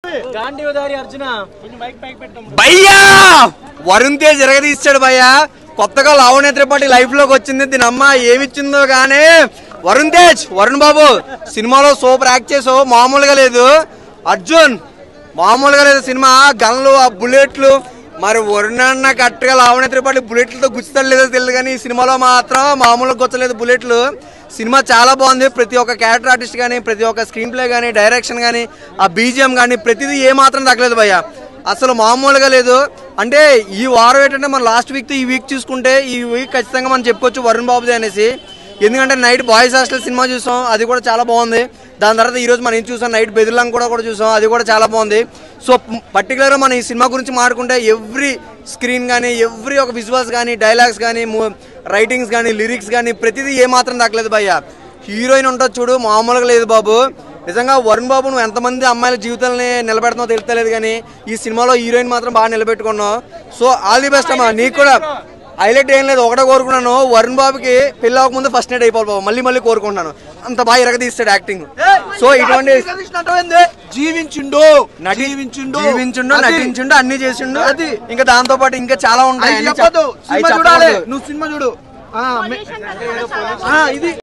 గాంధీవదారి అర్జున భయ్యా వరుణ్ తేజ్ ఎరగదీస్తాడు భయ్యా కొత్తగా లావణ్య త్రిపాఠి లైఫ్ లోకి వచ్చింది దీని అమ్మ ఏమిచ్చిందో గానీ వరుణ్ తేజ్ వరుణ్ బాబు సినిమాలో సూపర్ యాక్ట్ చేసావు మామూలుగా లేదు అర్జున్ మామూలుగా లేదు సినిమా గన్లు ఆ బుల్లెట్లు మరి వరుణ్ అన్న కరెక్ట్గా లావణ్య త్రిపాఠి బుల్లెట్లతో గుచ్చుతాడు లేదో తెలియదు కానీ ఈ సినిమాలో మాత్రం మామూలుగా గుచ్చలేదు బుల్లెట్లు సినిమా చాలా బాగుంది ప్రతి ఒక్క క్యారెక్టర్ ఆర్టిస్ట్ కానీ ప్రతి ఒక్క స్క్రీన్ ప్లే కానీ డైరెక్షన్ కానీ ఆ బీజిఎం కానీ ప్రతిదీ ఏ మాత్రం తగ్గలేదు భయ్య అసలు మామూలుగా లేదు అంటే ఈ వారం ఏంటంటే మనం లాస్ట్ వీక్ ఈ వీక్ చూసుకుంటే ఈ వీక్ ఖచ్చితంగా మనం చెప్పుకోవచ్చు వరుణ్ బాబుది అనేసి ఎందుకంటే నైట్ బాయ్స్ హాస్టల్ సినిమా చూసాం అది కూడా చాలా బాగుంది దాని తర్వాత ఈ రోజు మనం ఏం చూసాం నైట్ బెదిర్లంగ్ కూడా కూడా చూసాం అది కూడా చాలా బాగుంది సో పర్టికులర్గా మనం ఈ సినిమా గురించి మాట్లాడుకుంటే ఎవ్రీ స్క్రీన్ కానీ ఎవ్రీ ఒక విజువల్స్ కానీ డైలాగ్స్ కానీ రైటింగ్స్ కానీ లిరిక్స్ కానీ ప్రతిదీ ఏ మాత్రం దక్కలేదు భయ్య హీరోయిన్ ఉంటుంది చూడు మామూలుగా లేదు బాబు నిజంగా వరుణ్ బాబు నువ్వు ఎంతమంది అమ్మాయిల జీవితాలని నిలబెడుతున్నావు తెలుస్తలేదు కానీ ఈ సినిమాలో హీరోయిన్ మాత్రం బాగా నిలబెట్టుకున్నావు సో ఆల్ ది బెస్ట్ అమ్మా నీకు కూడా హైలైట్ ఏం లేదు ఒకటే కోరుకున్నాను వరుణ్ బాబుకి పెళ్ళి అవ్వకముందు ఫస్ట్ నైట్ అయిపోవాలి బాబు మళ్ళీ మళ్ళీ కోరుకుంటున్నాను అంత బాగా ఇరగదీస్తాడు యాక్టింగ్ సో ఇటువంటి జీవించిండు నటి జీవించిండు జీవించుండు అది. నటించుండు అన్ని చేసిండు అది. ఇంకా దాంతో పాటు ఇంకా చాలా ఉంటాయి అవి అన్ని చెప్పొద్దు చెప్- అవి సినిమా చూడాలి చెప్పకూడదు. నువ్వు సినిమా చూడు ఆ, మే- పొల్యూషన్ కంట్రోల్ చాలా ఆ, ఇది